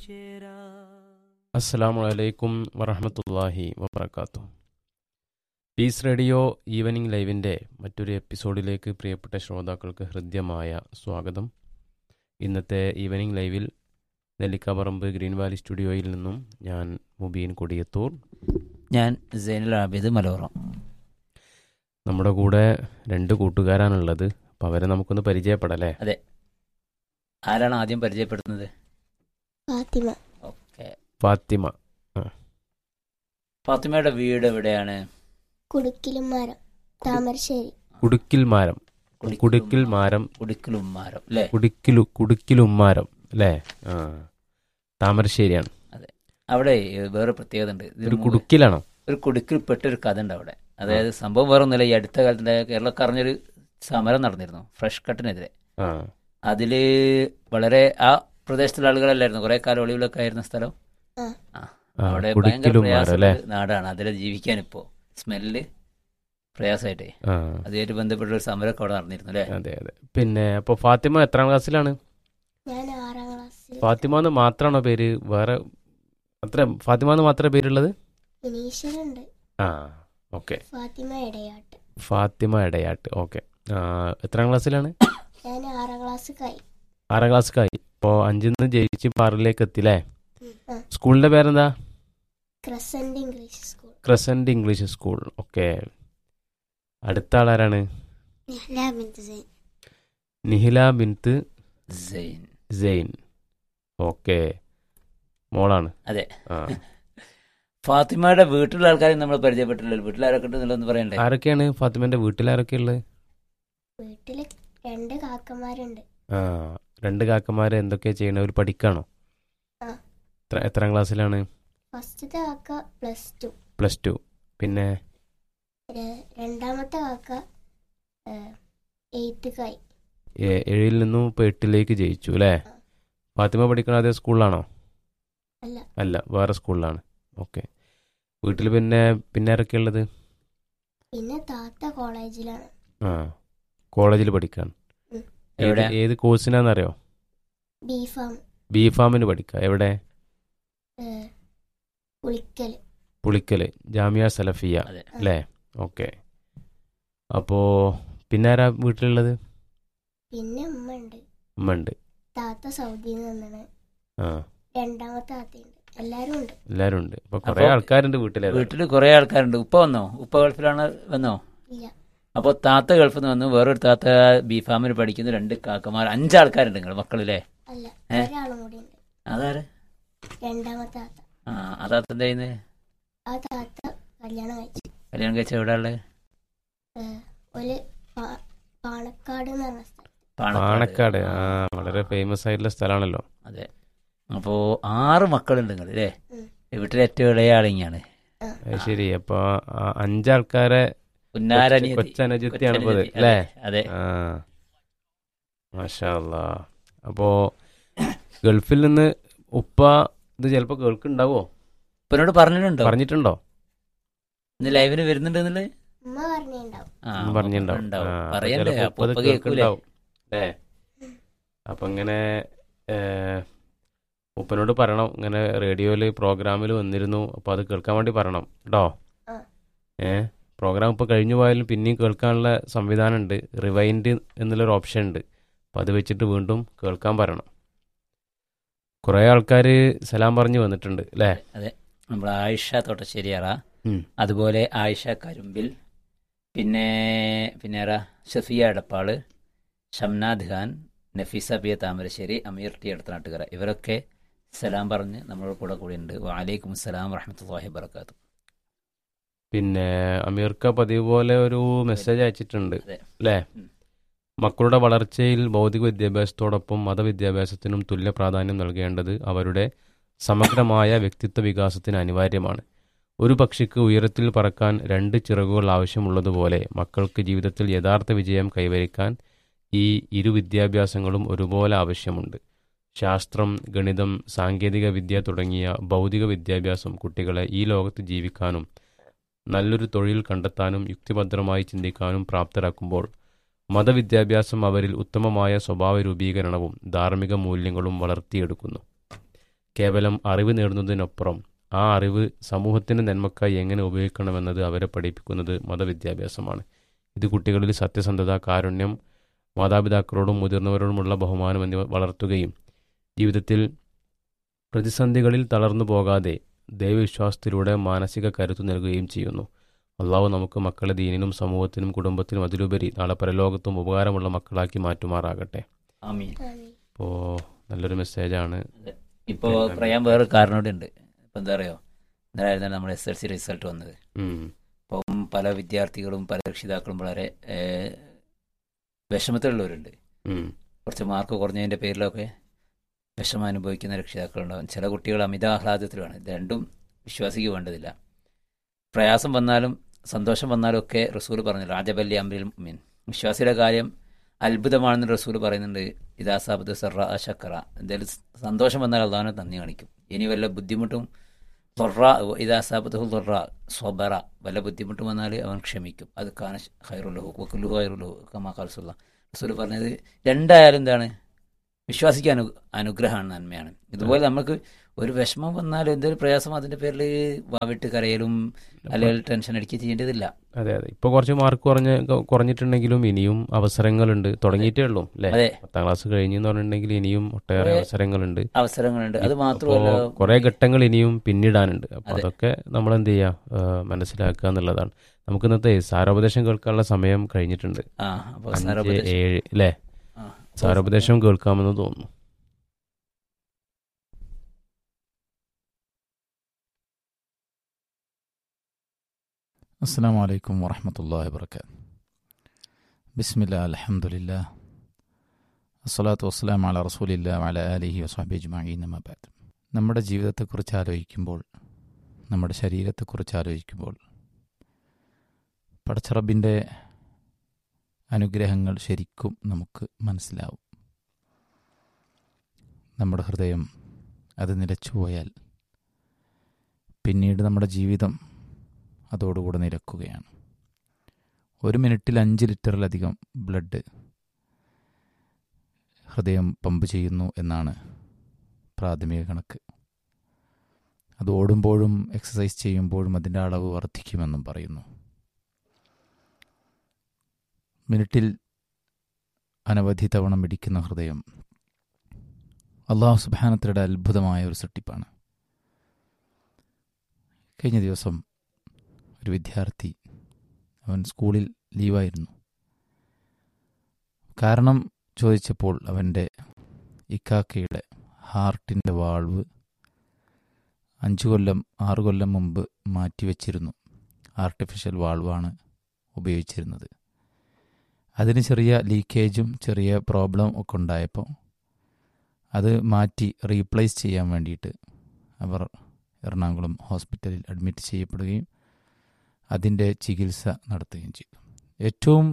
അസ്സാം വലൈക്കും വറഹമത്തല്ലാഹി വബർക്കാത്തു പീസ് റേഡിയോ ഈവനിംഗ് ലൈവിൻ്റെ മറ്റൊരു എപ്പിസോഡിലേക്ക് പ്രിയപ്പെട്ട ശ്രോതാക്കൾക്ക് ഹൃദ്യമായ സ്വാഗതം ഇന്നത്തെ ഈവനിംഗ് ലൈവിൽ നെല്ലിക്കാപറമ്പ് ഗ്രീൻ വാലി സ്റ്റുഡിയോയിൽ നിന്നും ഞാൻ മുബീൻ കൊടിയത്തൂർ ഞാൻ സൈനുൽ ആബിദ് മലോറം നമ്മുടെ കൂടെ രണ്ട് കൂട്ടുകാരാണുള്ളത് അപ്പോൾ അവരെ നമുക്കൊന്ന് പരിചയപ്പെടല്ലേ ആരാണ് ആദ്യം പരിചയപ്പെടുത്തുന്നത് ഫാത്തിമ ഓക്കെ ഫാത്തിമ ഫാത്തിമയുടെ വീട് എവിടെയാണ് കുടുക്കിലും മരം താമരശ്ശേരി കുടുക്കിൽ മാരം കുടുക്കിൽ മാരം കുടിക്കലുമ്മാരം അല്ലേ കുടുക്കിലു കുടുക്കിലുമ്മാരം അല്ലേ ആ താമരശ്ശേരിയാണ് അവിടെ വേറെ പ്രത്യേകത ഉണ്ട് ഇതിന് ഒരു മുമ്പ് കുടുക്കിലാണോ ഒരു കുടുക്കിൽപ്പെട്ട ഒരു കഥ ഉണ്ട് അവിടെ അതായത് സംഭവം വേറെ ഒന്നുമില്ല ഈ അടുത്ത കാലത്ത് കേരളക്കാർ അറിഞ്ഞൊരു സമരം നടന്നിരുന്നു ഫ്രഷ് കട്ടിനെതിരെ ആ അതില് വളരെ ആ പ്രദേശത്തുള്ള ആളുകളല്ലായിരുന്നു കുറെ കാലം ഒളിവിലൊക്കെ ആയിരുന്ന സ്ഥലം ആ. ആ ആ, അവിടെ ഭയങ്കര കുടുക്കിലുമ്മാരം പ്രയാസമുള്ള അല്ലേ നാടാണ് അതിലെ ജീവിക്കാൻ ഇപ്പോ സ്മെല്ല് പ്രയാസമായിട്ടേ ആ അതുമായിട്ട് ബന്ധപ്പെട്ട ഒരു സമരമൊക്കെ അവിടെ നടന്നിരുന്നു അല്ലേ അതെ അതെ പിന്നെ അപ്പോൾ ഫാത്തിമ എത്രാം ക്ലാസ്സിലാണ് ഞാൻ ആറാം ക്ലാസ്സിൽ ഫാത്തിമ എന്ന് മാത്രമാണോ പേര് വേറെ അത്ര ഫാത്തിമ എന്ന് മാത്രമേ പേരുള്ളത് ഇനീഷ്യലുണ്ട് ആ ഓക്കെ ഫാത്തിമ ഇടയാട്ട് ഫാത്തിമ ഇടയാട്ട് ഓക്കെ എത്രാം ക്ലാസ്സിലാണ് ഞാൻ ആറാം ക്ലാസ് കൈ ആറാം ക്ലാസ്സിലായി ഇപ്പോൾ അഞ്ചിൽ നിന്ന് ജയിച്ച് ഇപ്പൊ ആറിലേക്ക് എത്തില്ലേ ആ. സ്കൂളിന്റെ പേരെന്താ Crescent English school Crescent English school okay അടുത്ത ആളാരാണ് നിഹില ബിൻത്ത് സെയിൻ സെയിൻ ഓക്കെ മോളാണ് അതെ. ആ ഫാത്തിമയുടെ വീട്ടിലുള്ള ആൾക്കാരെ നമ്മൾ പരിചയപ്പെട്ടില്ലല്ലോ വീട്ടിലാരൊക്കെ ഉണ്ടെന്നുള്ളതെന്ന് പറയണ്ടേ ആരൊക്കെയാണ് ഫാത്തിമന്റെ വീട്ടിൽ ആരൊക്കെയുള്ളത് വീട്ടില് രണ്ട് കാക്കമാരുണ്ട് ആ രണ്ട് കാക്കന്മാര് എന്തൊക്കെയാ ചെയ്യണേ അവർ പഠിക്കാണോ ആ. എത്ര എത്രാം ക്ലാസ്സിലാണ് ഫസ്റ്റത്തെ കാക്ക പ്ലസ് ടു പ്ലസ് ടു പിന്നെ രണ്ടാമത്തെ കാക്ക എയ്ത്ത് കൈ ഏ- ഏഴിൽ നിന്നും ഇപ്പൊ എട്ടിലേക്ക് ജയിച്ചു അല്ലേ ആ. ഫാത്തിമ പഠിക്കണ അതേ സ്കൂളിലാണോ അല്ല അല്ല വേറെ സ്കൂളിലാണ് ഓക്കെ വീട്ടിൽ പിന്നെ പിന്നെ ആരൊക്കെ ഉള്ളത് പിന്നെ താത്ത കോളേജിലാണ് ആ കോളേജിൽ പഠിക്കാൻ ഉം. ഏത് എവിടെ? ഏത് കോഴ്സിനാന്നറിയോ ബി ഫാം ബി ഫാമിന് പഠിക്കുക എവിടെ പുളിക്കല് പുളിക്കല് ജാമിയ സലഫിയ അതെ അല്ലേ ഓക്കെ അപ്പോ പിന്നെ ആരാ വീട്ടിലുള്ളത് പിന്നെ ഉമ്മ ഉണ്ട് ഉമ്മ ഉണ്ട് താത്ത സൗദിയിൽ നിന്നാണ് ആ രണ്ടാമത്തെ താത്തയുണ്ട് എല്ലാരും ഉണ്ട് എല്ലാരും ഉണ്ട് അപ്പൊ കുറെ അപ്പൊ ആൾക്കാരുണ്ട് വീട്ടിലെ വീട്ടിൽ കുറെ ആൾക്കാരുണ്ട് ഉപ്പ വന്നോ ഉപ്പ ഗൾഫിലാണ് വന്നോ ഇല്ല അപ്പോൾ താത്ത ഗൾഫിൽ നിന്ന് വന്നു വേറൊരു താത്ത ബി ഫാമിൽ പഠിക്കുന്ന രണ്ട് കാക്കമാർ അഞ്ചാൾക്കാരുണ്ട് നിങ്ങൾ മക്കളില്ലേ അല്ല ഏ? ഒരാളും കൂടി ഉണ്ട് അതാര് രണ്ടാമത്തെ താത്ത ആ ആ താത്ത എന്താ ചെയ്യുന്നത് ആ താത്ത കല്യാണം കഴിച്ചു കല്യാണം കഴിച്ച എവിടെ ഉള്ളത് ഏഹ്, ഒരു പാ- പാണക്കാട് എന്ന് പറഞ്ഞ സ്ഥലം പാണക്കാട് ആ വളരെ ഫേമസ് ആയിട്ടുള്ള സ്ഥലമാണല്ലോ അതെ അപ്പോ ആറ് മക്കളുണ്ട് നിങ്ങൾ അല്ലേ ഉം. വീട്ടിലെ ഏറ്റവും ഇളയ ആളിങ്ങാണ് അത് ശരി അപ്പൊ ആ അഞ്ചാൾക്കാരെ പുന്നാരനിയത്തി. കൊച്ചനുജത്തിയാണ് ഇപ്പത് കൊച്ചനുജത്തി. അല്ലേ അതെ ആ മാഷാ അല്ലാ അപ്പോ ഗൾഫിൽ നിന്ന് ഉപ്പ ഇത് ചിലപ്പോ കേൾക്കുണ്ടാവോ ഉപ്പനോട് പറഞ്ഞിട്ടുണ്ടോ പറഞ്ഞിട്ടുണ്ടോ ഇന്ന് ലൈവിന് വരുന്നുണ്ട് എന്നുള്ളത് ഉമ്മ പറഞ്ഞിട്ടുണ്ടാവും ആ, ഉം പറഞ്ഞിട്ടുണ്ടാവും ഉണ്ടാവും. ആ, അപ്പൊ പറയണ്ടേ ചിലപ്പോ അപ്പൊ ഉപ്പ ഇത് ഉപ്പ കേൾക്കൂലേ കേൾക്കുന്നുണ്ടാവും അല്ലേ അപ്പൊ ഇങ്ങനെ ഏ, ഉപ്പനോട് പറയണം ഇങ്ങനെ റേഡിയോയില് പ്രോഗ്രാമിൽ വന്നിരുന്നു അപ്പൊ അത് കേൾക്കാൻ വേണ്ടി പറയണം കേട്ടോ ആ. ഏ പ്രോഗ്രാം ഇപ്പൊ കഴിഞ്ഞു പോയാലും പിന്നെയും കേൾക്കാനുള്ള സംവിധാനം ഉണ്ട് റിവൈൻഡ് എന്നുള്ളൊരു ഓപ്ഷൻ ഉണ്ട് അപ്പൊ അത് വെച്ചിട്ട് വീണ്ടും കേൾക്കാൻ പറയണം കുറെ ആൾക്കാർ സലാം പറഞ്ഞു വന്നിട്ടുണ്ട് അല്ലേ നമ്മൾ ആയിഷ തോട്ടശ്ശേരിയാറ ഉം. അതുപോലെ ആയിഷ കരുമ്പിൽ പിന്നെ പിന്നെ ആരാ Shafiya Edappal Shamnad Khan Nafeesa P A Thamarassery Ameer T അടുത്തനാട്ടുകര ഇവരൊക്കെ സലാം പറഞ്ഞ് നമ്മളോട് കൂടെ കൂടിയുണ്ട് വാലൈക്കും സലാം വറഹമത്തല്ലാഹി വബർക്കാത്തു പിന്നെ അമീർക്ക പതിവ് പോലെ ഒരു മെസ്സേജ് അയച്ചിട്ടുണ്ട് അതെ. അല്ലേ ഉം. മക്കളുടെ വളർച്ചയിൽ ഭൗതിക വിദ്യാഭ്യാസത്തോടൊപ്പം മതവിദ്യാഭ്യാസത്തിനും തുല്യ പ്രാധാന്യം നൽകേണ്ടത് അവരുടെ സമഗ്രമായ വ്യക്തിത്വ വികാസത്തിന് അനിവാര്യമാണ് ഒരു പക്ഷിക്ക് ഉയരത്തിൽ പറക്കാൻ രണ്ട് ചിറകുകൾ ആവശ്യമുള്ളതുപോലെ മക്കൾക്ക് ജീവിതത്തിൽ യഥാർത്ഥ വിജയം കൈവരിക്കാൻ ഈ ഇരു വിദ്യാഭ്യാസങ്ങളും ഒരുപോലെ ആവശ്യമുണ്ട് ശാസ്ത്രം ഗണിതം സാങ്കേതിക വിദ്യ തുടങ്ങിയ ഭൗതിക വിദ്യാഭ്യാസം കുട്ടികളെ ഈ ലോകത്ത് ജീവിക്കാനും നല്ലൊരു തൊഴിൽ കണ്ടെത്താനും യുക്തിഭദ്രമായി ചിന്തിക്കാനും പ്രാപ്തരാക്കുമ്പോൾ മതവിദ്യാഭ്യാസം അവരിൽ ഉത്തമമായ സ്വഭാവ രൂപീകരണവും ധാർമ്മിക മൂല്യങ്ങളും വളർത്തിയെടുക്കുന്നു കേവലം അറിവ് നേടുന്നതിനപ്പുറം ആ അറിവ് സമൂഹത്തിൻ്റെ നന്മക്കായി എങ്ങനെ ഉപയോഗിക്കണമെന്നത് അവരെ പഠിപ്പിക്കുന്നത് മതവിദ്യാഭ്യാസമാണ് ഇത് കുട്ടികളിൽ സത്യസന്ധത കാരുണ്യം മാതാപിതാക്കളോടും മുതിർന്നവരോടുമുള്ള ബഹുമാനം എന്നിവ വളർത്തുകയും ജീവിതത്തിൽ പ്രതിസന്ധികളിൽ തളർന്നു പോകാതെ ദൈവവിശ്വാസത്തിലൂടെ മാനസിക കരുത്ത് നൽകുകയും ചെയ്യുന്നു അള്ളാഹു നമുക്ക് മക്കളെ ദീനിനും സമൂഹത്തിനും കുടുംബത്തിനും അതിലുപരി നാളെ പരലോകത്തും ഉപകാരമുള്ള മക്കളാക്കി മാറ്റുമാറാകട്ടെ ആമീൻ ആമീൻ. അപ്പോൾ നല്ലൊരു മെസ്സേജാണ് ഇപ്പോൾ പറയാൻ വേറെ കാരണോടെ ഉണ്ട് ഇപ്പം എന്താ പറയുക ഇന്നലെ നമ്മുടെ എസ് എൽ സി റിസൾട്ട് വന്നത് ഉം. അപ്പം പല വിദ്യാർത്ഥികളും പല രക്ഷിതാക്കളും വളരെ ഏഹ്, വിഷമത്തിലുള്ളവരുണ്ട് ഉം. കുറച്ച് മാർക്ക് കുറഞ്ഞതിൻ്റെ പേരിലൊക്കെ വിഷമം അനുഭവിക്കുന്ന രക്ഷിതാക്കളുണ്ടാവും ചില കുട്ടികൾ അമിതാഹ്ലാദത്തിലുമാണ് ഇത് രണ്ടും വിശ്വാസിക്ക് വേണ്ടതില്ല പ്രയാസം വന്നാലും സന്തോഷം വന്നാലും ഒക്കെ റസൂൽ പറഞ്ഞു രാജബല്ലി അമ്രിൽ മീൻ വിശ്വാസിയുടെ കാര്യം അത്ഭുതമാണെന്ന് റസൂൽ പറയുന്നുണ്ട് ഇതാ സാബത്ത് സർറ ശക്കറ എന്തായാലും സന്തോഷം വന്നാൽ അള്ളാഹിനെ നന്ദി കാണിക്കും ഇനി വല്ല ബുദ്ധിമുട്ടും തൊറ ഇതാ സാബത്ത് തൊറ സ്വബറ വല്ല ബുദ്ധിമുട്ടും വന്നാൽ അവൻ ക്ഷമിക്കും അത് കാന ഹൈറുല്ലഹു വക്കുല്ലു ഹൈറുല്ലഹു കമാ കാൽസുള്ള റസൂൽ പറഞ്ഞത് രണ്ടായാലും എന്താണ് വിശ്വാസിക്ക് അനു അനുഗ്രഹമാണ് നന്മയാണ് ഇതുപോലെ നമുക്ക് ഒരു വിഷമം വന്നാലും എന്തൊരു പ്രയാസം അതിന്റെ പേരിൽ വാവിട്ട് കരയലും അല്ലെങ്കിൽ ടെൻഷൻ അടിക്കുക ചെയ്യേണ്ടതില്ല അതെ അതെ ഇപ്പോൾ കുറച്ച് മാർക്ക് കുറഞ്ഞ കുറഞ്ഞിട്ടുണ്ടെങ്കിലും ഇനിയും അവസരങ്ങളുണ്ട് തുടങ്ങിയിട്ടേ ഉള്ളൂ അല്ലേ അതെ പത്താം ക്ലാസ് കഴിഞ്ഞു എന്ന് പറഞ്ഞിട്ടുണ്ടെങ്കിൽ ഇനിയും ഒട്ടേറെ കുറേ അവസരങ്ങളുണ്ട് അവസരങ്ങളുണ്ട് അത് അപ്പോൾ മാത്രമല്ല കുറേ ഘട്ടങ്ങൾ ഇനിയും പിന്നിടാനുണ്ട് അപ്പോൾ അതെ. അതൊക്കെ നമ്മൾ എന്ത് ചെയ്യുക മനസ്സിലാക്കുക എന്നുള്ളതാണ് നമുക്ക് ഇന്നത്തെ സാരോപദേശം കേൾക്കാനുള്ള സമയം കഴിഞ്ഞിട്ടുണ്ട് ആ അപ്പോൾ അഞ്ച് സാരോപദേശം ഏഴ് അല്ലേ ആ, സാരോപദേശം കേൾക്കാമെന്ന് തോന്നുന്നു السلام عليكم ورحمة الله وبركاته بسم الله الحمد لله الصلاة والسلام على رسول الله وعلى آله وصحبه أجمعين ما بعد നമ്മുടെ ജീവിതത്തെക്കുറിച്ച് ആലോചിക്കുമ്പോൾ നമ്മുടെ ശരീരത്തെക്കുറിച്ച് ആലോചിക്കുമ്പോൾ പടച്ചറബിൻ്റെ അനുഗ്രഹങ്ങൾ ശരിക്കും നമുക്ക് മനസ്സിലാവും നമ്മുടെ ഹൃദയം അത് നിലച്ചു പോയാൽ പിന്നീട് നമ്മുടെ ജീവിതം അതോടുകൂടെ നിരക്കുകയാണ് ഒരു മിനിറ്റിൽ അഞ്ച് ലിറ്ററിലധികം ബ്ലഡ് ഹൃദയം പമ്പ് ചെയ്യുന്നു എന്നാണ് പ്രാഥമിക കണക്ക് അത് ഓടുമ്പോഴും എക്സസൈസ് ചെയ്യുമ്പോഴും അതിൻ്റെ അളവ് വർദ്ധിക്കുമെന്നും പറയുന്നു മിനിറ്റിൽ അനവധി തവണ മിടിക്കുന്ന ഹൃദയം അള്ളാഹു സുബാനത്തിയുടെ അത്ഭുതമായ ഒരു സൃഷ്ടിപ്പാണ് കഴിഞ്ഞ ദിവസം ഒരു വിദ്യാർത്ഥി അവൻ സ്കൂളിൽ ലീവായിരുന്നു കാരണം ചോദിച്ചപ്പോൾ അവൻ്റെ ഇക്കാക്കയുടെ ഹാർട്ടിൻ്റെ വാൾവ് അഞ്ച് കൊല്ലം ആറ് കൊല്ലം മുമ്പ് മാറ്റിവെച്ചിരുന്നു ആർട്ടിഫിഷ്യൽ വാൾവാണ് ഉപയോഗിച്ചിരുന്നത് അതിന് ചെറിയ ലീക്കേജും ചെറിയ പ്രോബ്ലം ഒക്കെ ഉണ്ടായപ്പോൾ അത് മാറ്റി റീപ്ലേസ് ചെയ്യാൻ വേണ്ടിയിട്ട് അവർ എറണാകുളം ഹോസ്പിറ്റലിൽ അഡ്മിറ്റ് ചെയ്യപ്പെടുകയും അതിൻ്റെ ചികിത്സ നടത്തുകയും ചെയ്തു ഏറ്റവും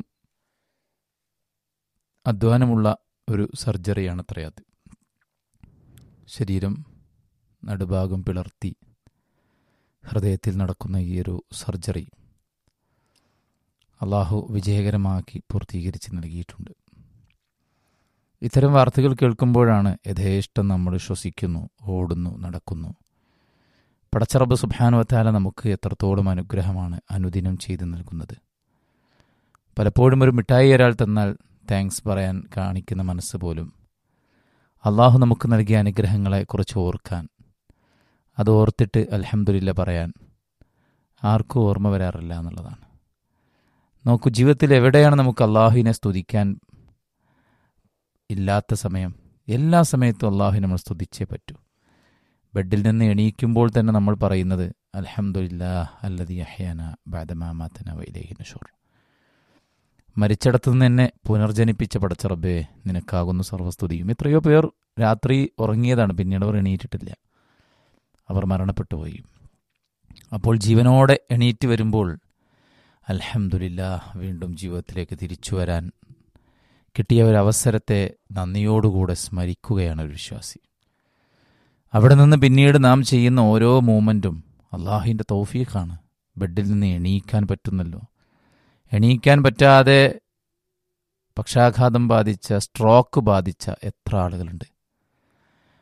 അധ്വാനമുള്ള ഒരു സർജറിയാണ് അത്രേ അത് ശരീരം നടുഭാഗം പിളർത്തി ഹൃദയത്തിൽ നടക്കുന്ന ഈ ഒരു സർജറി അള്ളാഹു വിജയകരമാക്കി പൂർത്തീകരിച്ച് നൽകിയിട്ടുണ്ട് ഇത്തരം വാർത്തകൾ കേൾക്കുമ്പോഴാണ് യഥേഷ്ടം നമ്മൾ ശ്വസിക്കുന്നു ഓടുന്നു നടക്കുന്നു പടച്ചറബ് സുബാനുവത്താല നമുക്ക് എത്രത്തോളം അനുഗ്രഹമാണ് അനുദിനം ചെയ്തു നൽകുന്നത് പലപ്പോഴും ഒരു മിഠായി ഒരാൾ തന്നാൽ താങ്ക്സ് പറയാൻ കാണിക്കുന്ന മനസ്സ് പോലും അള്ളാഹു നമുക്ക് നൽകിയ അനുഗ്രഹങ്ങളെ കുറിച്ച് ഓർക്കാൻ അത് ഓർത്തിട്ട് അലഹമുല്ല പറയാൻ ആർക്കും ഓർമ്മ വരാറില്ല എന്നുള്ളതാണ് നോക്കൂ ജീവിതത്തിൽ എവിടെയാണ് നമുക്ക് അള്ളാഹുവിനെ സ്തുതിക്കാൻ ഇല്ലാത്ത സമയം എല്ലാ സമയത്തും അള്ളാഹുവിനെ നമ്മൾ സ്തുതിച്ചേ പറ്റൂ ബെഡിൽ നിന്ന് എണീക്കുമ്പോൾ തന്നെ നമ്മൾ പറയുന്നത് അലഹമുല്ലാ അല്ലതി അഹ്യാന ബാദമാമാത്തന വൈലേഹി നഷൂർ മരിച്ചിടത്തു നിന്ന് എന്നെ പുനർജനിപ്പിച്ച പടച്ചറബേ നിനക്കാകുന്നു സർവസ്തുതിയും എത്രയോ പേർ രാത്രി ഉറങ്ങിയതാണ് പിന്നീട് അവർ എണീറ്റിട്ടില്ല അവർ മരണപ്പെട്ടു പോയി അപ്പോൾ ജീവനോടെ എണീറ്റ് വരുമ്പോൾ അലഹമുല്ല വീണ്ടും ജീവിതത്തിലേക്ക് തിരിച്ചു വരാൻ കിട്ടിയ ഒരു അവസരത്തെ നന്ദിയോടുകൂടെ സ്മരിക്കുകയാണ് ഒരു വിശ്വാസി അവിടെ നിന്ന് പിന്നീട് നാം ചെയ്യുന്ന ഓരോ മൂമെൻറ്റും അള്ളാഹിൻ്റെ തൗഫീഖാണ് ബെഡിൽ നിന്ന് എണീക്കാൻ പറ്റുന്നല്ലോ എണീക്കാൻ പറ്റാതെ പക്ഷാഘാതം ബാധിച്ച സ്ട്രോക്ക് ബാധിച്ച എത്ര ആളുകളുണ്ട്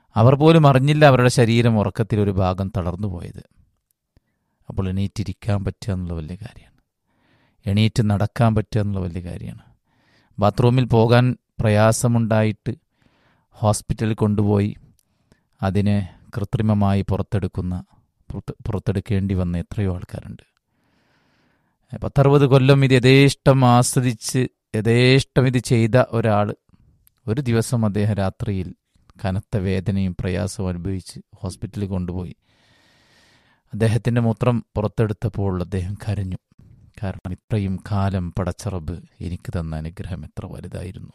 അവർ പോലും അറിഞ്ഞില്ല അവരുടെ ശരീരം ഉറക്കത്തിൽ ഒരു ഭാഗം തളർന്നു പോയത് അപ്പോൾ എണീറ്റിരിക്കാൻ പറ്റുക എന്നുള്ള വലിയ കാര്യമാണ് എണീറ്റ് നടക്കാൻ പറ്റുക എന്നുള്ള വലിയ കാര്യമാണ് ബാത്റൂമിൽ പോകാൻ പ്രയാസമുണ്ടായിട്ട് ഹോസ്പിറ്റലിൽ കൊണ്ടുപോയി അതിനെ കൃത്രിമമായി പുറത്തെടുക്കുന്ന പുറത്ത് പുറത്തെടുക്കേണ്ടി വന്ന എത്രയോ ആൾക്കാരുണ്ട് പത്തറുപത് കൊല്ലം ഇത് യഥേഷ്ടം ആസ്വദിച്ച് യഥേഷ്ടം ഇത് ചെയ്ത ഒരാൾ ഒരു ദിവസം അദ്ദേഹം രാത്രിയിൽ കനത്ത വേദനയും പ്രയാസവും അനുഭവിച്ച് ഹോസ്പിറ്റലിൽ കൊണ്ടുപോയി അദ്ദേഹത്തിൻ്റെ മൂത്രം പുറത്തെടുത്തപ്പോൾ അദ്ദേഹം കരഞ്ഞു കാരണം ഇത്രയും കാലം പടച്ചറബ് എനിക്ക് തന്ന അനുഗ്രഹം എത്ര വലുതായിരുന്നു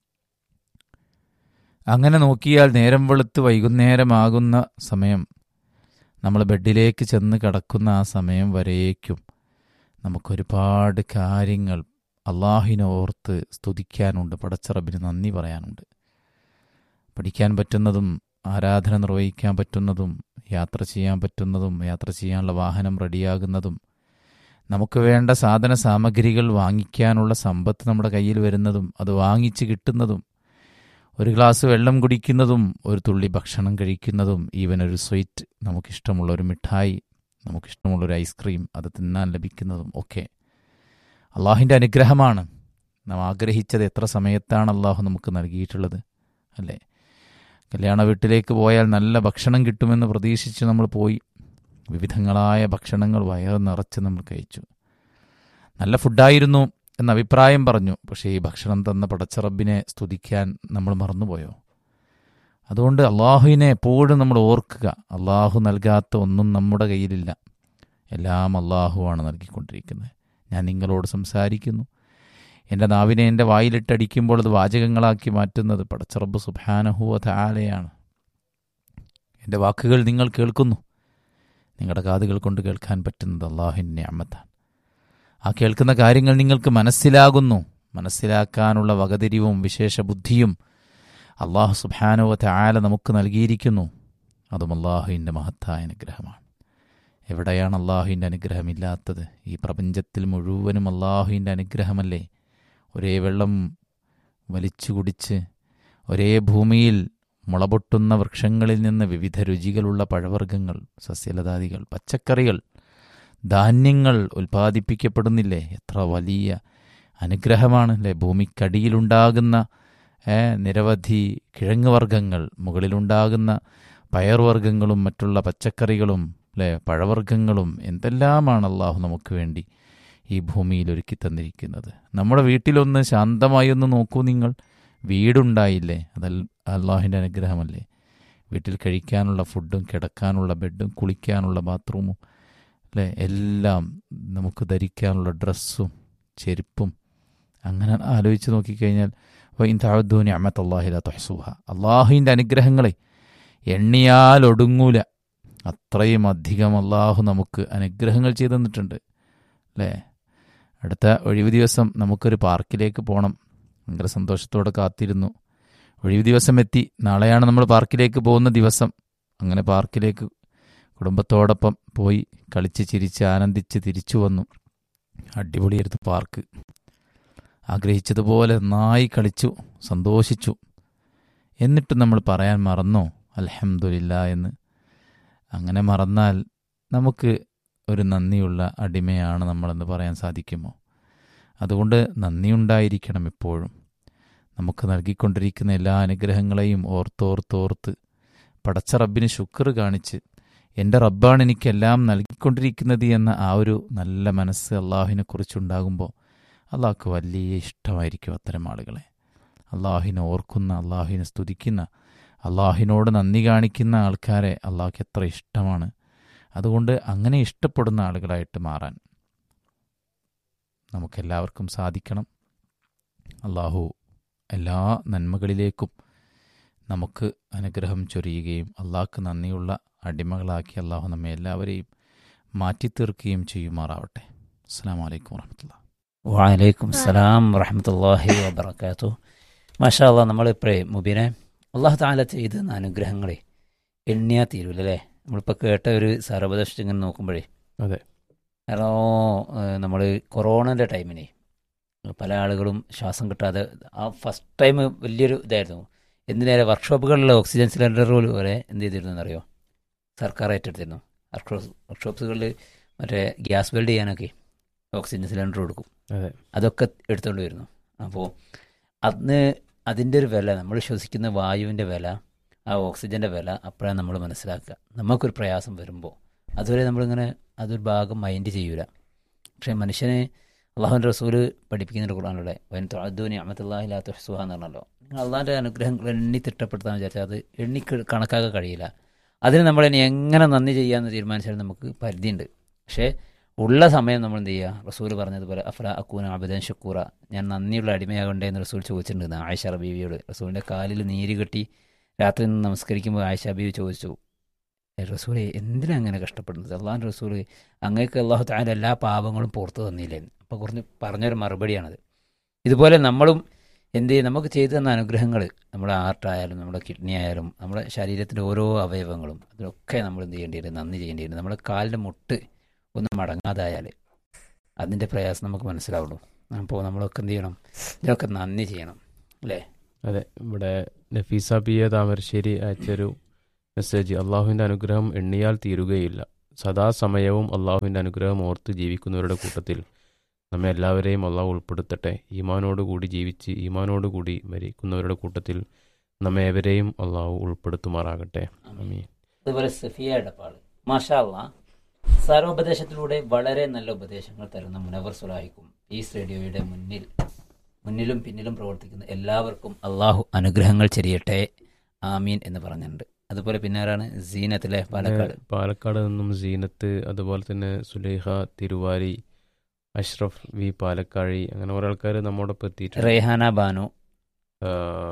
അങ്ങനെ നോക്കിയാൽ നേരം വെളുത്ത് വൈകുന്നേരമാകുന്ന സമയം നമ്മൾ ബെഡിലേക്ക് ചെന്ന് കിടക്കുന്ന ആ സമയം വരേക്കും നമുക്കൊരുപാട് കാര്യങ്ങൾ അള്ളാഹിനെ ഓർത്ത് സ്തുതിക്കാനുണ്ട് പടച്ചറബിന് നന്ദി പറയാനുണ്ട് പഠിക്കാൻ പറ്റുന്നതും ആരാധന നിർവഹിക്കാൻ പറ്റുന്നതും യാത്ര ചെയ്യാൻ പറ്റുന്നതും യാത്ര ചെയ്യാനുള്ള വാഹനം റെഡിയാകുന്നതും നമുക്ക് വേണ്ട സാധന സാമഗ്രികൾ വാങ്ങിക്കാനുള്ള സമ്പത്ത് നമ്മുടെ കയ്യിൽ വരുന്നതും അത് വാങ്ങിച്ച് കിട്ടുന്നതും ഒരു ഗ്ലാസ് വെള്ളം കുടിക്കുന്നതും ഒരു തുള്ളി ഭക്ഷണം കഴിക്കുന്നതും ഈവൻ ഒരു സ്വീറ്റ് നമുക്കിഷ്ടമുള്ള ഒരു മിഠായി നമുക്കിഷ്ടമുള്ള ഒരു ഐസ്ക്രീം അത് തിന്നാൻ ലഭിക്കുന്നതും ഒക്കെ അള്ളാഹിൻ്റെ അനുഗ്രഹമാണ് നാം ആഗ്രഹിച്ചത് എത്ര സമയത്താണ് അള്ളാഹു നമുക്ക് നൽകിയിട്ടുള്ളത് അല്ലേ കല്യാണ വീട്ടിലേക്ക് പോയാൽ നല്ല ഭക്ഷണം കിട്ടുമെന്ന് പ്രതീക്ഷിച്ച് നമ്മൾ പോയി വിവിധങ്ങളായ ഭക്ഷണങ്ങൾ വയറ് നിറച്ച് നമ്മൾ കഴിച്ചു നല്ല ഫുഡായിരുന്നു എന്ന അഭിപ്രായം പറഞ്ഞു പക്ഷേ ഈ ഭക്ഷണം തന്ന പടച്ചറബിനെ സ്തുതിക്കാൻ നമ്മൾ മറന്നുപോയോ അതുകൊണ്ട് അള്ളാഹുവിനെ എപ്പോഴും നമ്മൾ ഓർക്കുക അള്ളാഹു നൽകാത്ത ഒന്നും നമ്മുടെ കയ്യിലില്ല എല്ലാം അള്ളാഹുവാണ് നൽകിക്കൊണ്ടിരിക്കുന്നത് ഞാൻ നിങ്ങളോട് സംസാരിക്കുന്നു എൻ്റെ നാവിനെ എൻ്റെ വായിലിട്ടടിക്കുമ്പോൾ അത് വാചകങ്ങളാക്കി മാറ്റുന്നത് പടച്ചറബ് സുബാനഹുവ താലയാണ് എൻ്റെ വാക്കുകൾ നിങ്ങൾ കേൾക്കുന്നു നിങ്ങളുടെ കാതുകൾ കൊണ്ട് കേൾക്കാൻ പറ്റുന്നത് അള്ളാഹുവിൻ്റെ അമ്മത്താണ് ആ കേൾക്കുന്ന കാര്യങ്ങൾ നിങ്ങൾക്ക് മനസ്സിലാകുന്നു മനസ്സിലാക്കാനുള്ള വകതിരിവും വിശേഷ ബുദ്ധിയും അള്ളാഹു സുബാനുവ താല നമുക്ക് നൽകിയിരിക്കുന്നു അതും അള്ളാഹുവിൻ്റെ മഹത്തായ അനുഗ്രഹമാണ് എവിടെയാണ് അള്ളാഹുവിൻ്റെ അനുഗ്രഹമില്ലാത്തത് ഈ പ്രപഞ്ചത്തിൽ മുഴുവനും അള്ളാഹുവിൻ്റെ അനുഗ്രഹമല്ലേ ഒരേ വെള്ളം വലിച്ചു കുടിച്ച് ഒരേ ഭൂമിയിൽ മുളപൊട്ടുന്ന വൃക്ഷങ്ങളിൽ നിന്ന് വിവിധ രുചികളുള്ള പഴവർഗ്ഗങ്ങൾ സസ്യലതാദികൾ പച്ചക്കറികൾ ധാന്യങ്ങൾ ഉൽപ്പാദിപ്പിക്കപ്പെടുന്നില്ലേ എത്ര വലിയ അനുഗ്രഹമാണ് അല്ലേ ഭൂമിക്കടിയിലുണ്ടാകുന്ന നിരവധി കിഴങ്ങുവർഗ്ഗങ്ങൾ മുകളിലുണ്ടാകുന്ന പയർവർഗ്ഗങ്ങളും മറ്റുള്ള പച്ചക്കറികളും അല്ലേ പഴവർഗ്ഗങ്ങളും എന്തെല്ലാമാണ് അള്ളാഹു നമുക്ക് വേണ്ടി ഈ ഭൂമിയിൽ ഒരുക്കി തന്നിരിക്കുന്നത് നമ്മുടെ വീട്ടിലൊന്ന് ശാന്തമായി ഒന്ന് നോക്കൂ നിങ്ങൾ വീടുണ്ടായില്ലേ അത് അള്ളാഹിൻ്റെ അനുഗ്രഹമല്ലേ വീട്ടിൽ കഴിക്കാനുള്ള ഫുഡും കിടക്കാനുള്ള ബെഡും കുളിക്കാനുള്ള ബാത്റൂമും അല്ലേ എല്ലാം നമുക്ക് ധരിക്കാനുള്ള ഡ്രസ്സും ചെരുപ്പും അങ്ങനെ ആലോചിച്ച് നോക്കിക്കഴിഞ്ഞാൽ വൈൻ താഴ്ദൂനി അമ്മത്ത് അള്ളാഹില തൊഹസുഹ അള്ളാഹുവിൻ്റെ അനുഗ്രഹങ്ങളെ എണ്ണിയാൽ ഒടുങ്ങൂല അത്രയും അധികം അള്ളാഹു നമുക്ക് അനുഗ്രഹങ്ങൾ ചെയ്തു തന്നിട്ടുണ്ട് അല്ലേ അടുത്ത ഒഴിവ് ദിവസം നമുക്കൊരു പാർക്കിലേക്ക് പോകണം ഭയങ്കര സന്തോഷത്തോടെ കാത്തിരുന്നു ഒഴിവ് ദിവസം എത്തി നാളെയാണ് നമ്മൾ പാർക്കിലേക്ക് പോകുന്ന ദിവസം അങ്ങനെ പാർക്കിലേക്ക് കുടുംബത്തോടൊപ്പം പോയി കളിച്ച് ചിരിച്ച് ആനന്ദിച്ച് തിരിച്ചു വന്നു അടിപൊളിയായിരുന്നു പാർക്ക് ആഗ്രഹിച്ചതുപോലെ നന്നായി കളിച്ചു സന്തോഷിച്ചു എന്നിട്ട് നമ്മൾ പറയാൻ മറന്നോ അലഹമില്ല എന്ന് അങ്ങനെ മറന്നാൽ നമുക്ക് ഒരു നന്ദിയുള്ള അടിമയാണ് നമ്മളെന്ന് പറയാൻ സാധിക്കുമോ അതുകൊണ്ട് നന്ദിയുണ്ടായിരിക്കണം എപ്പോഴും നമുക്ക് നൽകിക്കൊണ്ടിരിക്കുന്ന എല്ലാ അനുഗ്രഹങ്ങളെയും ഓർത്തോർത്തോർത്ത് പടച്ച റബ്ബിന് ശുക്ർ കാണിച്ച് എൻ്റെ റബ്ബാണ് എനിക്കെല്ലാം നൽകിക്കൊണ്ടിരിക്കുന്നത് എന്ന ആ ഒരു നല്ല മനസ്സ് അള്ളാഹുവിനെ കുറിച്ചുണ്ടാകുമ്പോൾ അള്ളാഹ്ക്ക് വലിയ ഇഷ്ടമായിരിക്കും അത്തരം ആളുകളെ അള്ളാഹുവിനെ ഓർക്കുന്ന അള്ളാഹുവിനെ സ്തുതിക്കുന്ന അള്ളാഹുവിനോട് നന്ദി കാണിക്കുന്ന ആൾക്കാരെ അള്ളാഹ്ക്ക് എത്ര ഇഷ്ടമാണ് അതുകൊണ്ട് അങ്ങനെ ഇഷ്ടപ്പെടുന്ന ആളുകളായിട്ട് മാറാൻ നമുക്കെല്ലാവർക്കും സാധിക്കണം അള്ളാഹു എല്ലാ നന്മകളിലേക്കും നമുക്ക് അനുഗ്രഹം ചൊരിയുകയും അള്ളാഹ്ക്ക് നന്ദിയുള്ള അടിമകളാക്കി അള്ളാഹു നമ്മെ എല്ലാവരെയും മാറ്റിത്തീർക്കുകയും ചെയ്യുമാറാവട്ടെ അസ്സാം വലൈക്കും വാഹമത്തുള്ള വാലൈക്കും സലാം വറഹമത്തല്ലാഹി വബർക്കാത്തു മാഷാ അള്ളാ നമ്മളിപ്പോഴേ മുബീനെ അള്ളാഹു താല ചെയ്ത അനുഗ്രഹങ്ങളെ എണ്ണിയാ തീരൂല അല്ലേ നമ്മളിപ്പോൾ കേട്ട ഒരു സർവദശ ഇങ്ങനെ നോക്കുമ്പോഴേ അതെ കാരണം നമ്മൾ കൊറോണൻ്റെ ടൈമിനെ പല ആളുകളും ശ്വാസം കിട്ടാതെ ആ ഫസ്റ്റ് ടൈം വലിയൊരു ഇതായിരുന്നു എന്തിനേറെ വർക്ക്ഷോപ്പുകളിലെ ഓക്സിജൻ സിലിണ്ടറുകൾ വരെ എന്ത് ചെയ്തിരുന്നു അറിയോ സർക്കാർ ഏറ്റെടുത്തിരുന്നു വർക്ക്ഷോപ്പ് വർക്ക്ഷോപ്സുകളിൽ മറ്റേ ഗ്യാസ് ബിൽഡ് ചെയ്യാനൊക്കെ ഓക്സിജൻ സിലിണ്ടർ കൊടുക്കും അതെ അതൊക്കെ എടുത്തുകൊണ്ട് വരുന്നു അപ്പോൾ അന്ന് അതിൻ്റെ ഒരു വില നമ്മൾ ശ്വസിക്കുന്ന വായുവിൻ്റെ വില ആ ഓക്സിജൻ്റെ വില അപ്പോഴാണ് നമ്മൾ മനസ്സിലാക്കുക നമുക്കൊരു പ്രയാസം വരുമ്പോൾ അതുവരെ നമ്മളിങ്ങനെ അതൊരു ഭാഗം മൈൻഡ് ചെയ്യൂല പക്ഷേ മനുഷ്യനെ അള്ളാഹുവിൻ്റെ റസൂല് പഠിപ്പിക്കുന്ന ഖുർആാനിലൂടെ വൻ തൊഴദൂനി അഹമ്മത്തുല്ലാഹിലാത്ത ഹുസുഹ എന്ന് പറഞ്ഞല്ലോ നിങ്ങൾ അള്ളാഹിൻ്റെ അനുഗ്രഹങ്ങൾ എണ്ണി തിട്ടപ്പെടുത്താൻ വിചാരിച്ചാൽ അത് എണ്ണി ക- കണക്കാക്കാൻ കഴിയില്ല അതിന് നമ്മൾ ഇനി എങ്ങനെ നന്ദി ചെയ്യാമെന്ന് തീരുമാനിച്ചാൽ നമുക്ക് പരിധിയുണ്ട് പക്ഷേ ഉള്ള സമയം നമ്മൾ എന്ത് ചെയ്യുക റസൂൽ പറഞ്ഞതുപോലെ അഫ്ല അക്കൂന അബിദൻ ഷക്കൂറ ഞാൻ നന്ദിയുള്ള അടിമയാകണ്ടേ എന്ന് റസൂൽ ചോദിച്ചിട്ടുണ്ട് ആയിഷ റബീവിയോട് റസൂലിൻ്റെ കാലിൽ നീര് കെട്ടി രാത്രി നിന്ന് നമസ്കരിക്കുമ്പോൾ ആയിഷ ബീവി ചോദിച്ചു "ഏ റസൂലെ എന്തിനാ അങ്ങനെ കഷ്ടപ്പെടുന്നത് അള്ളാഹു റസൂൽ അങ്ങേക്ക് അള്ളാഹു താല എല്ലാ പാപങ്ങളും പുറത്തു തന്നില്ലേ അപ്പോൾ കുറഞ്ഞ് പറഞ്ഞൊരു മറുപടിയാണത് ഇതുപോലെ നമ്മളും എന്ത് ചെയ്യും നമുക്ക് ചെയ്തു തന്ന അനുഗ്രഹങ്ങൾ നമ്മുടെ ആർട്ടായാലും നമ്മുടെ കിഡ്നി ആയാലും നമ്മുടെ ശരീരത്തിൻ്റെ ഓരോ അവയവങ്ങളും അതിനൊക്കെ നമ്മൾ എന്ത് ചെയ്യേണ്ടി വരും നന്ദി ചെയ്യേണ്ടി വരും നമ്മുടെ കാലിൻ്റെ മുട്ട് ഒന്ന് മടങ്ങാതായാൽ അതിൻ്റെ പ്രയാസം നമുക്ക് മനസ്സിലാവുള്ളൂ അപ്പോൾ നമ്മളൊക്കെ എന്ത് ചെയ്യണം ഇതിനൊക്കെ നന്ദി ചെയ്യണം അല്ലേ അതെ ഇവിടെ നഫീസ പി എ താമരശ്ശേരി അയച്ചൊരു മെസ്സേജ് അള്ളാഹുവിൻ്റെ അനുഗ്രഹം എണ്ണിയാൽ തീരുകയില്ല സദാസമയവും അള്ളാഹുവിൻ്റെ അനുഗ്രഹം ഓർത്ത് ജീവിക്കുന്നവരുടെ കൂട്ടത്തിൽ നമ്മെ എല്ലാവരെയും അള്ളാഹു ഉൾപ്പെടുത്തട്ടെ ഈമാനോടുകൂടി ജീവിച്ച് ഈമാനോടുകൂടി മരിക്കുന്നവരുടെ കൂട്ടത്തിൽ നമ്മെ ഏവരെയും അള്ളാഹു ഉൾപ്പെടുത്തുമാറാകട്ടെ അമീൻ അതുപോലെ സഫിയ ഇടപാട് മാഷാ അള്ളാ സാരോപദേശത്തിലൂടെ വളരെ നല്ല ഉപദേശങ്ങൾ തരുന്ന മുനവർ സുലാഹിക്കും ഈ റേഡിയോയുടെ മുന്നിൽ മുന്നിലും പിന്നിലും പ്രവർത്തിക്കുന്ന എല്ലാവർക്കും അള്ളാഹു അനുഗ്രഹങ്ങൾ ചെരിയട്ടെ ആമീൻ എന്ന് പറഞ്ഞിട്ടുണ്ട് അതുപോലെ പിന്നെ ആരാണ് സീനത്തിലെ പാലക്കാട് പിന്നെ പാലക്കാട് നിന്നും സീനത്ത് അതുപോലെ തന്നെ സുലൈഹ തിരുവാരി അഷ്റഫ് വി പാലക്കാഴി അങ്ങനെ കുറേ ആൾക്കാർ നമ്മോടൊപ്പം എത്തിയിട്ടുണ്ട് റെയ്ഹാന ബാനു ആ,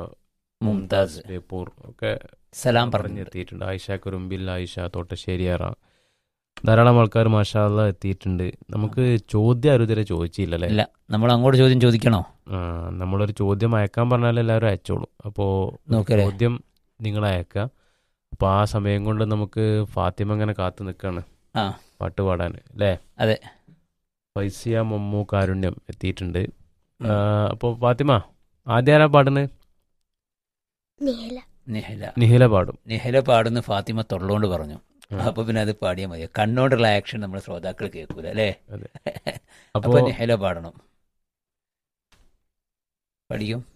മുംതാസ് ബേപ്പൂർ ഒക്കെ സലാം പറഞ്ഞ് പറഞ്ഞു എത്തിയിട്ടുണ്ട് ആയിഷ കുറുമ്പിൽ ആയിഷ തോട്ടശ്ശേരിയറ ധാരാളം ആൾക്കാർ മാഷാല്ല എത്തിയിട്ടുണ്ട് നമുക്ക് ചോദ്യം ആരും ഇതുവരെ ചോദിച്ചില്ലല്ലേ ഇല്ല നമ്മൾ അങ്ങോട്ട് ചോദ്യം ചോദിക്കണോ ആ, നമ്മളൊരു ചോദ്യം അയക്കാൻ പറഞ്ഞാൽ എല്ലാവരും അയച്ചോളൂ അപ്പോൾ നോക്കല്ലേ? ചോദ്യം നിങ്ങൾ അയക്കുക അപ്പോൾ ആ സമയം കൊണ്ട് നമുക്ക് ഫാത്തിമ അങ്ങനെ കാത്തു നിൽക്കാണ് ആ. പാട്ട് പാടാൻ അല്ലേ അതെ. ഫൈസിയ മമ്മു കാരുണ്യം എത്തിയിട്ടുണ്ട് ഉം. അപ്പോൾ ഫാത്തിമ ആദ്യം ആരാ പാടുന്നത് നീല നിഹല നിഹില പാടും നിഹല പാടുന്ന ഫാത്തിമ തൊള്ളോണ്ട് പറഞ്ഞു ഉം. അപ്പൊ പിന്നെ അത് പാടിയാൽ മതി കണ്ണോണ്ടുള്ള ആക്ഷൻ നമ്മുടെ ശ്രോതാക്കൾ കേൾക്കൂല അല്ലേ അതെ. അപ്പൊ അപ്പോൾ നിഹല പാടണം പഠിക്കും